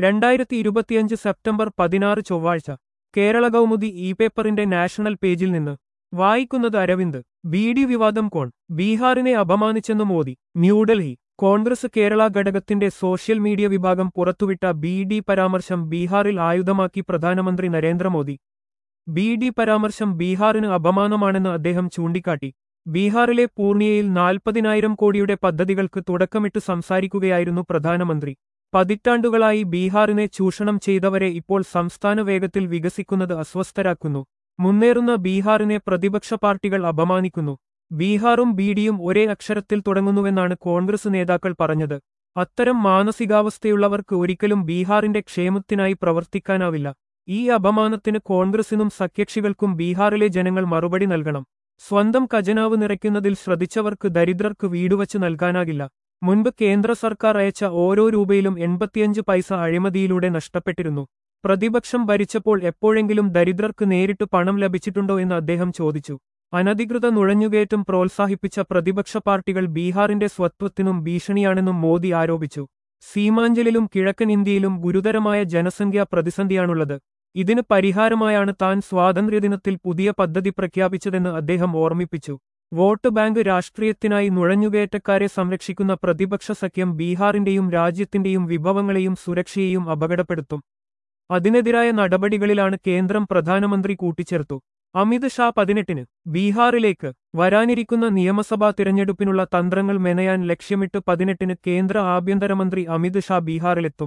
രണ്ടായിരത്തി ഇരുപത്തിയഞ്ച് സെപ്റ്റംബർ പതിനാറ് ചൊവ്വാഴ്ച കേരള കൗമുദി ഇ പേപ്പറിന്റെ നാഷണൽ പേജിൽ നിന്ന് വായിക്കുന്നത് അരവിന്ദ് ബി ഡി വിവാദം കോൺ ബീഹാറിനെ അപമാനിച്ചെന്ന് മോദി ന്യൂഡൽഹി കോൺഗ്രസ് കേരള ഘടകത്തിന്റെ സോഷ്യൽ മീഡിയ വിഭാഗം പുറത്തുവിട്ട ബി ഡി പരാമർശം ബീഹാറിൽ ആയുധമാക്കി പ്രധാനമന്ത്രി നരേന്ദ്രമോദി ബി ഡി പരാമർശം ബീഹാറിന് അപമാനമാണെന്ന് അദ്ദേഹം ചൂണ്ടിക്കാട്ടി ബീഹാറിലെ പൂർണിയയിൽ നാൽപ്പതിനായിരം കോടിയുടെ പദ്ധതികൾക്ക് തുടക്കമിട്ട് സംസാരിക്കുകയായിരുന്നു പ്രധാനമന്ത്രി പതിറ്റാണ്ടുകളായി ബീഹാറിനെ ചൂഷണം ചെയ്തവരെ ഇപ്പോൾ സംസ്ഥാന വേഗത്തിൽ വികസിക്കുന്നത് അസ്വസ്ഥരാക്കുന്നു മുന്നേറുന്ന ബീഹാറിനെ പ്രതിപക്ഷ പാർട്ടികൾ അപമാനിക്കുന്നു ബീഹാറും ബിഡിയും ഒരേ അക്ഷരത്തിൽ തുടങ്ങുന്നുവെന്നാണ് കോൺഗ്രസ് നേതാക്കൾ പറഞ്ഞത് അത്തരം മാനസികാവസ്ഥയുള്ളവർക്ക് ഒരിക്കലും ബീഹാറിന്റെ ക്ഷേമത്തിനായി പ്രവർത്തിക്കാനാവില്ല ഈ അപമാനത്തിന് കോൺഗ്രസിനും സഖ്യകക്ഷികൾക്കും ബീഹാറിലെ ജനങ്ങൾ മറുപടി നൽകണം സ്വന്തം ഖജനാവ് നിറയ്ക്കുന്നതിൽ ശ്രദ്ധിച്ചവർക്ക് ദരിദ്രർക്ക് വീടുവച്ച് നൽകാനാകില്ല മുൻപ് കേന്ദ്ര സർക്കാർ അയച്ച ഓരോ രൂപയിലും എൺപത്തിയഞ്ച് പൈസ അഴിമതിയിലൂടെ നഷ്ടപ്പെട്ടിരുന്നു പ്രതിപക്ഷം ഭരിച്ചപ്പോൾ എപ്പോഴെങ്കിലും ദരിദ്രർക്ക് നേരിട്ട് പണം ലഭിച്ചിട്ടുണ്ടോ എന്ന് അദ്ദേഹം ചോദിച്ചു അനധികൃത നുഴഞ്ഞുകയറ്റം പ്രോത്സാഹിപ്പിച്ച പ്രതിപക്ഷ പാർട്ടികൾ ബീഹാറിന്റെ സ്വത്വത്തിനും ഭീഷണിയാണെന്നും മോദി ആരോപിച്ചു സീമാഞ്ചലിലും കിഴക്കൻ ഇന്ത്യയിലും ഗുരുതരമായ ജനസംഖ്യാ പ്രതിസന്ധിയാണുള്ളത് ഇതിന് പരിഹാരമായാണ് താൻ സ്വാതന്ത്ര്യദിനത്തിൽ പുതിയ പദ്ധതി പ്രഖ്യാപിച്ചതെന്ന് അദ്ദേഹം ഓർമ്മിപ്പിച്ചു വോട്ട് ബാങ്ക് രാഷ്ട്രീയത്തിനായി നുഴഞ്ഞുകയറ്റക്കാരെ സംരക്ഷിക്കുന്ന പ്രതിപക്ഷ സഖ്യം ബീഹാറിന്റെയും രാജ്യത്തിന്റെയും വിഭവങ്ങളെയും സുരക്ഷയെയും അപകടപ്പെടുത്തും അതിനെതിരായ നടപടികളിലാണ് കേന്ദ്രം പ്രധാനമന്ത്രി കൂട്ടിച്ചേർത്തു അമിത് ഷാ പതിനെട്ടിന് ബീഹാറിലേക്ക് വരാനിരിക്കുന്ന നിയമസഭാ തിരഞ്ഞെടുപ്പിനുള്ള തന്ത്രങ്ങൾ മെനയാൻ ലക്ഷ്യമിട്ട് പതിനെട്ടിന് കേന്ദ്ര ആഭ്യന്തരമന്ത്രി അമിത് ഷാ ബീഹാറിലെത്തും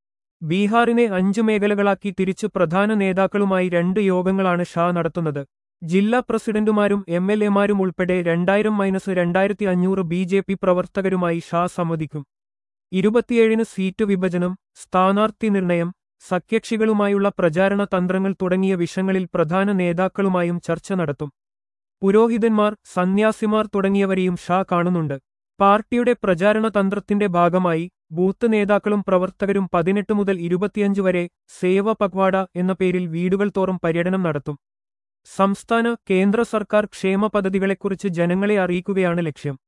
ബീഹാറിനെ അഞ്ചു മേഖലകളാക്കി തിരിച്ച് പ്രധാന നേതാക്കളുമായി രണ്ട് യോഗങ്ങളാണ് ഷാ നടത്തുന്നത് ജില്ലാ പ്രസിഡന്റുമാരും എം എൽ എമാരും ഉൾപ്പെടെ രണ്ടായിരം മൈനസ് രണ്ടായിരത്തി അഞ്ഞൂറ് ബി ജെ പി പ്രവർത്തകരുമായി ഷാ സംവദിക്കും ഇരുപത്തിയേഴിന് സീറ്റ് വിഭജനം സ്ഥാനാർത്ഥി നിർണയം സഖ്യകക്ഷികളുമായുള്ള പ്രചാരണ തന്ത്രങ്ങൾ തുടങ്ങിയ വിഷയങ്ങളിൽ പ്രധാന നേതാക്കളുമായും ചർച്ച നടത്തും പുരോഹിതന്മാർ സന്യാസിമാർ തുടങ്ങിയവരെയും ഷാ കാണുന്നുണ്ട് പാർട്ടിയുടെ പ്രചാരണ തന്ത്രത്തിന്റെ ഭാഗമായി ബൂത്ത് നേതാക്കളും പ്രവർത്തകരും പതിനെട്ട് മുതൽ ഇരുപത്തിയഞ്ച് വരെ സേവ പഗ്വാഡ എന്ന പേരിൽ വീടുകൾ തോറും പര്യടനം നടത്തും സംസ്ഥാന കേന്ദ്ര സർക്കാർ ക്ഷേമ പദ്ധതികളെക്കുറിച്ച് ജനങ്ങളെ അറിയിക്കുകയാണ് ലക്ഷ്യം